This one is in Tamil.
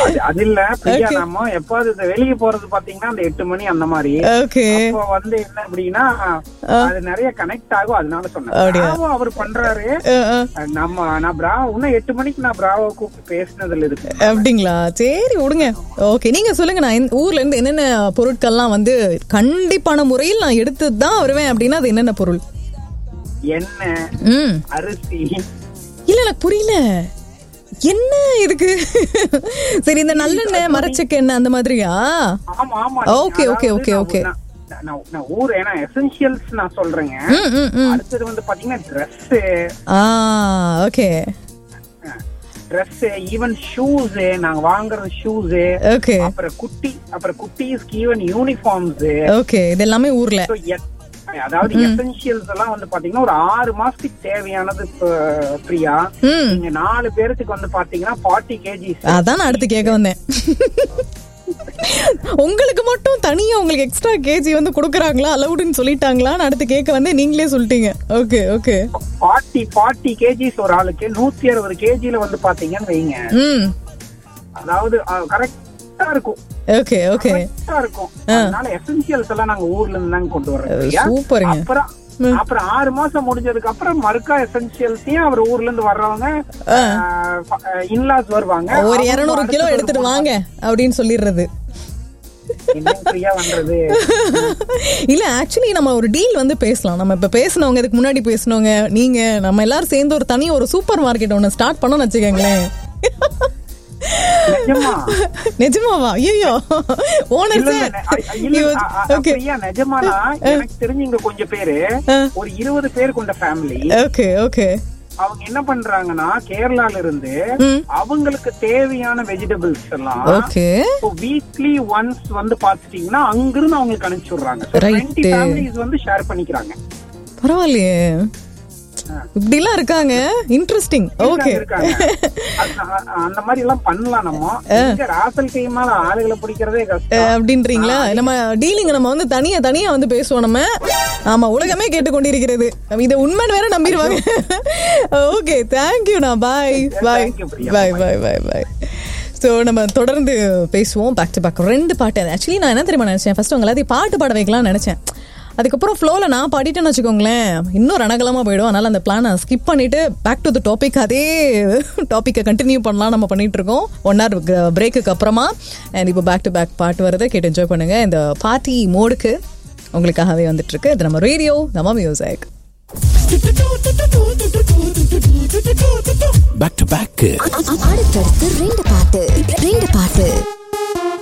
அது அது இல்ல பிரியா Okay. நாம எப்பாவது இந்த வெளிய போறது பாத்தீங்கன்னா அந்த எட்டு மணி அந்த மாதிரி ஓகே அப்போ வந்து என்ன அப்படின்னா அது நிறைய கனெக்ட் ஆகும் அதனால சொன்னேன் அப்படியா? பிராவோ அவர் பண்றாரு நம்ம நான் பிரா இன்னும் எட்டு மணிக்கு நான் பிராவோ கூப்பிட்டு பேசினதுல இருக்கு அப்படிங்களா சரி விடுங்க ஓகே நீங்க சொல்லுங்க நான் இந்த ஊர்ல இருந்து என்னென்ன பொருட்கள்லாம் வந்து கண்டிப்பான முறையில் நான் எடுத்து தான் வருவேன் அப்படின்னா அது என்னென்ன பொருள் எண்ணெய் ம் அரிசி இல்ல எனக்கு புரியல என்ன இதுக்கு சரி இந்த நல்லெண்ணெய் மரச்செக்கு எண்ணெய் அந்த மாதிரியா ஆமா ஆமா Okay, okay, okay, okay. நான் நான் நான் ஊர் ஏன்னா எசென்சியல்ஸ் நான் சொல்றேங்க ம் ம் ம் அடுத்தது வந்து பாத்தீங்கன்னா ட்ரெஸ் ஆ ஓகே ட்ரெஸ் ஈவன் ஷூஸ் நாங்க வாங்குறது ஷூஸ் ஓகே அப்புறம் குட்டி அப்புறம் குட்டீஸ்க்கு ஈவன் யூனிஃபார்ம்ஸ் ஓகே இது எல்லாமே ஊர்ல அதாவது எசென்சியல்ஸ் எல்லாம் வந்து பாத்தீங்கன்னா ஒரு ஆறு மாசத்துக்கு தேவையானது இப்ப பிரியா ம் நீங்க நாலு பேருக்கு வந்து பாத்தீங்கன்னா ஃபார்ட்டி கேஜிஸ் அதான் நான் அடுத்து கேட்க வந்தேன் உங்களுக்கு மட்டும் தனியா உங்களுக்கு எக்ஸ்ட்ரா கேஜி வந்து கொடுக்குறாங்களா அலவுடுன்னு சொல்லிட்டாங்களா நான் அடுத்து கேட்க வந்தேன் நீங்களே சொல்லிட்டீங்க okay okay forty forty KGs ஒரு ஆளுக்கு நூத்தி அறுபது கேஜில வந்து பாத்தீங்கன்னு வைங்க ம் அதாவது கரெக்டா இருக்கும் ஓகே ஓகே கரெக்டா இருக்கும் அதனால எசென்சியல்ஸ் எல்லாம் நாங்க ஊர்ல இருந்து தாங்க கொண்டு வர்றோம் பிரியா. சூப்பருங்க அப்புறம் அப்புறம் ஆறு மாசம் முடிஞ்சதுக்கு அப்புறம் மறுக்கா எசென்சியல்ஸையும் அவர் ஊர்ல இருந்து வர்றவங்க இன்லாஸ் வருவாங்க ஒரு அவங்க இருநூறு கிலோ அடுத்தது எடுத்துட்டு வாங்க அப்படின்னு சொல்லிடுறது என்ன பிரியா பண்றது இல்ல ஆக்சுவலி நம்ம ஒரு டீல் வந்து பேசலாம் நம்ம இப்ப பேசினவங்க இதுக்கு முன்னாடி பேசினவங்க நீங்க நம்ம எல்லாரும் சேர்ந்து ஒரு தனி ஒரு சூப்பர் மார்க்கெட் ஒன்னு ஸ்டார்ட் பண்ணோம்னு வச்சுக்கோங்களேன் நிஜமா நிஜமாவா ஐயோ ஓனர் இல்ல, இல்ல, நெ- அ- இல்ல, அ- அ- ஓகே பிரியா நிஜமானா எனக்கு தெரிஞ்சு இங்க கொஞ்சம் பேரு ஒரு இருபது பேர் கொண்ட ஃபேமிலி ஓகே ஓகே அவங்க என்ன பண்றாங்கன்னா கேரளால இருந்து ம். அவங்களுக்கு தேவையான வெஜிடபிள்ஸ் எல்லாம் ஓகே வீக்லி ஒன்ஸ் வந்து பாத்துட்டீங்கன்னா அங்கிருந்து அவங்களுக்கு அனுப்பிச்சு விடுறாங்க Right. டுவெண்ட்டி ஃபேமிலிஸ் வந்து ஷேர் பண்ணிக்கிறாங்க பரவாயில்லையே இப்படிலாம் இருக்காங்க இன்ட்ரெஸ்டிங் ஓகே இருக்காங்க அது- அ- அந்த மாதிரி எல்லாம் பண்ணலாம் நம்ம இங்க ராசல் கைமால ஆளுகளை பிடிக்கிறதே கஷ்டம் அப்படின்றீங்களா நம்ம டீலிங் நம்ம வந்து தனியா தனியா வந்து பேசுவோம் நம்ம ஆமா உலகமே கேட்டுக்கொண்டிருக்கிறது இதை உண்மைன்னு வேற நம்பிடுவாங்க ஓகே தேங்க்யூண்ணா bye bye Thank you, Priya. Bye bye bye bye so நம்ம தொடர்ந்து பேசுவோம் பேக் டு பேக் ரெண்டு பாட்டு ஆக்சுவலி நான் என்ன தெரியுமா நினைச்சேன் ஃபர்ஸ்ட் உங்க எல்லாத்தையும் பாட்டு பாட வைக்கலாம்னு நினைச்சேன் அதுக்கப்புறம் ஃப்ளோவில் நான் பாடிட்டேன்னு வச்சுக்கோங்களேன் இன்னும் ரணகலமாக போயிடும் அதனால அந்த பிளானை ஸ்கிப் பண்ணிட்டு பேக் டு த டாபிக் அதே டாப்பிக்கை கண்டினியூ பண்ணலாம் நம்ம பண்ணிட்டு இருக்கோம் ஒன் ஹவர் பிரேக்குக்கு அப்புறமா அண்ட் இப்போ பேக் டு பேக் பாட்டு வருது கேட்டு என்ஜாய் பண்ணுங்க இந்த பார்ட்டி மோடுக்கு உங்களுக்காகவே வந்துட்டு இருக்கு இது நம்ம ரேடியோ நம்ம மியூசிக் பேக் டு பேக் அடுத்தடுத்து ரெண்டு பாட்டு ரெண்டு பாட்டு